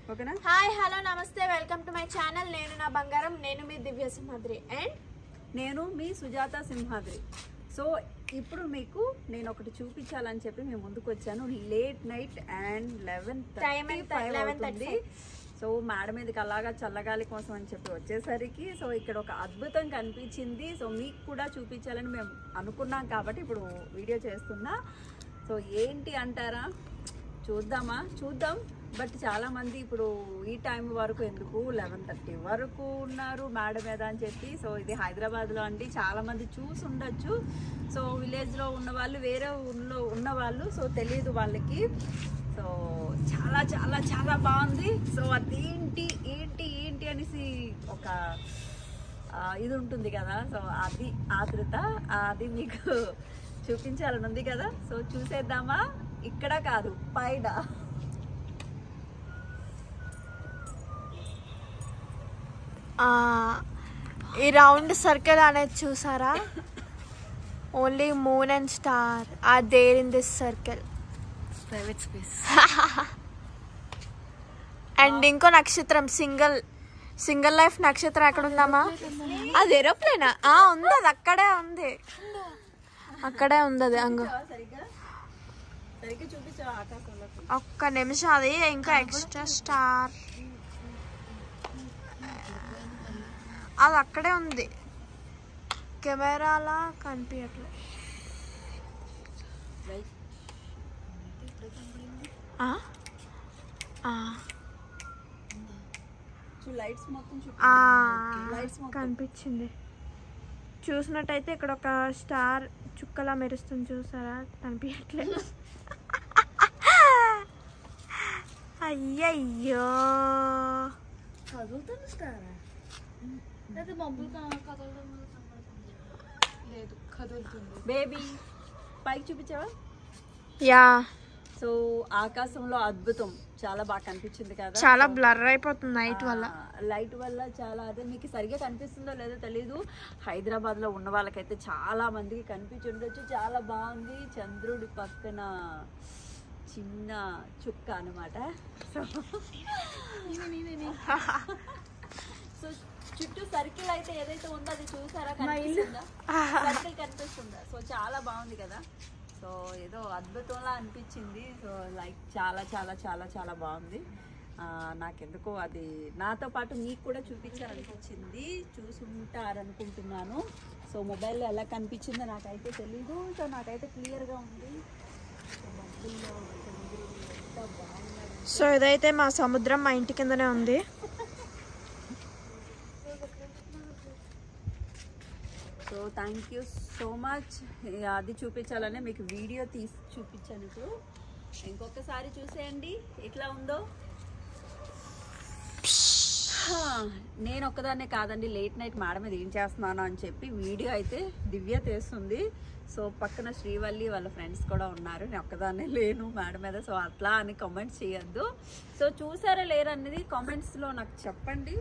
ఓకేనా hi hello నమస్తే welcome to my channel నేను నా బంగారం నేను మీ దివ్య సింహాద్రి అండ్ నేను మీ సుజాత సింహాద్రి సో ఇప్పుడు మీకు నేను ఒకటి చూపించాలని చెప్పి మేము ముందుకు వచ్చాను late night and eleven Time ఎంత? 11:35. సో మేడ మీదకి అలాగా చల్లగాలి కోసం అని చెప్పి వచ్చేసరికి సో ఇక్కడ ఒక అద్భుతం కనిపించింది సో మీకు కూడా చూపించాలని మేము అనుకున్నాం కాబట్టి ఇప్పుడు వీడియో చేస్తున్నా సో ఏంటి అంటారా చూద్దామా చూద్దాం బట్ చాలా మంది ఇప్పుడు ఈ టైం వరకు ఎందుకు లెవెన్ థర్టీ వరకు ఉన్నారు మేడ మీద అని చెప్పి సో ఇది హైదరాబాద్లో అండి చాలా మంది చూసి ఉండొచ్చు సో విలేజ్లో ఉన్న వాళ్ళు వేరే ఊళ్ళో ఉన్న వాళ్ళు సో తెలియదు వాళ్ళకి సో చాలా చాలా చాలా బాగుంది సో అదేంటి ఏంటి ఏంటి అనేసి ఒక ఆ, ఇది ఉంటుంది కదా సో అది ఆతృత అది మీకు చూపించాలని ఉంది కదా సో చూసేద్దామా ఇక్కడ కాదు పైన ఈ రౌండ్ సర్కిల్ అనేది చూసారా only moon and star are there in this circle private space and ఇంకో నక్షత్రం సింగిల్ సింగిల్ లైఫ్ నక్షత్రం ఎక్కడ ఉందమ్మా అది ఏరోప్లేనా ఆ ఉంది అది అక్కడే ఉంది అక్కడే ఉంది అది అంగు సరిగ్గా సరిగ్గా చూపించావా ఆకాశంలో ఒక్క నిమిషం అది ఇంకా ఎక్స్ట్రా స్టార్ అది అక్కడే ఉంది కెమెరాలా కనిపించట్లేదు ఆ? ఆ. లైట్స్ మొత్తం చూపి ఆ, లైట్స్ మొత్తం కనిపించింది చూసినట్టయితే ఇక్కడ ఒక స్టార్ చుక్కలా మెరుస్తుంది చూసారా కనిపించట్లేదు అయ్యయ్యో కదులుతుంది స్టార్ లేదా మబ్బులు కదలడం వల్ల కనబడుతుంది లేదు కదులుతుంది బేబీ పైకి చూపించావా యా సో ఆకాశంలో అద్భుతం చాలా బాగా కనిపించింది కదా చాలా బ్లర్ అయిపోతుంది నైట్ వల్ల లైట్ వల్ల చాలా అదే మీకు సరిగ్గా కనిపిస్తుందో లేదో తెలీదు హైదరాబాద్ లో ఉన్న వాళ్ళకైతే చాలా మందికి కనిపించి ఉండొచ్చు చాలా బాగుంది చంద్రుడి పక్కన చిన్న చుక్క అనమాట సో చుట్టూ సర్కిల్ అయితే ఏదైతే ఉందో అది చూసారా కనిపిస్తుందా సర్కిల్ కనిపిస్తుందా సో చాలా బాగుంది కదా సో ఏదో అద్భుతంలా అనిపించింది సో లైక్ చాలా చాలా చాలా చాలా బాగుంది ఆ, నాకెందుకో అది నాతో పాటు మీకు కూడా చూపించాలనిపించింది చూసుంటారనుకుంటున్నాను సో మొబైల్లో ఎలా కనిపించిందో నాకైతే తెలీదు సో నాకైతే క్లియర్గా ఉంది సో మబ్బుల్లో చంద్రుడు ఎంత బాగున్నాడు సో ఇదైతే మా సముద్రం మా ఇంటి కిందనే ఉంది so thank you so much అది చూపించాలనే మీకు వీడియో తీసి చూపించాను ఇప్పుడు ఇంకొకసారి చూసేయండి ఎట్లా ఉందో హా, నేను ఒక్కదాన్నే కాదండి లేట్ నైట్ మేడం మీద ఏం చేస్తున్నాను అని చెప్పి వీడియో అయితే దివ్య తీస్తుంది సో పక్కన శ్రీవల్లి వాళ్ళ ఫ్రెండ్స్ కూడా ఉన్నారు నేను ఒక్కదాన్నే లేను మేడం మీద సో అట్లా అని కామెంట్స్ చేయొద్దు సో చూసారా లేరనేది కామెంట్స్లో నాకు చెప్పండి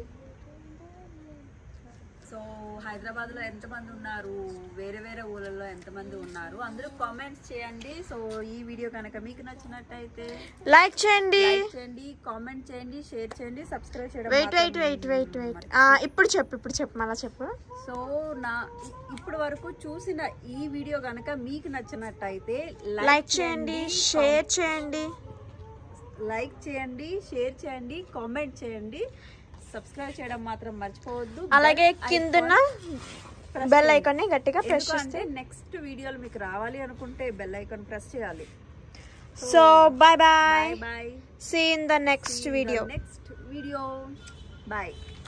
సో హైదరాబాద్లో ఎంతమంది ఉన్నారు వేరే వేరే ఊళ్ళల్లో ఎంతమంది ఉన్నారు అందరూ కామెంట్స్ చేయండి సో ఈ వీడియో కనుక మీకు నచ్చినట్టయితే లైక్ చేయండి లైక్ చేయండి కామెంట్ చేయండి షేర్ చేయండి సబ్స్క్రైబ్ చేయడం వెయిట్ వెయిట్ మాత్రం వెయిట్ వెయిట్ వెయిట్ ఇప్పుడు చెప్పు ఇప్పుడు చెప్పు మళ్ళా చెప్పు సో నా ఇప్పటి వరకు చూసిన ఈ వీడియో కనుక మీకు నచ్చినట్టయితే లైక్ చేయండి షేర్ చేయండి లైక్ చేయండి షేర్ చేయండి కామెంట్ చేయండి సబ్స్క్రైబ్ చేయడం మాత్రం మర్చిపోవద్దు అలాగే కిందన బెల్ ఐకాన్ ని గట్టిగా ప్రెస్ ఎందుకంటే నెక్స్ట్ వీడియోలు మీకు రావాలి అనుకుంటే బెల్ ఐకాన్ ప్రెస్ చేయాలి so bye bye bye bye see in the next video next video bye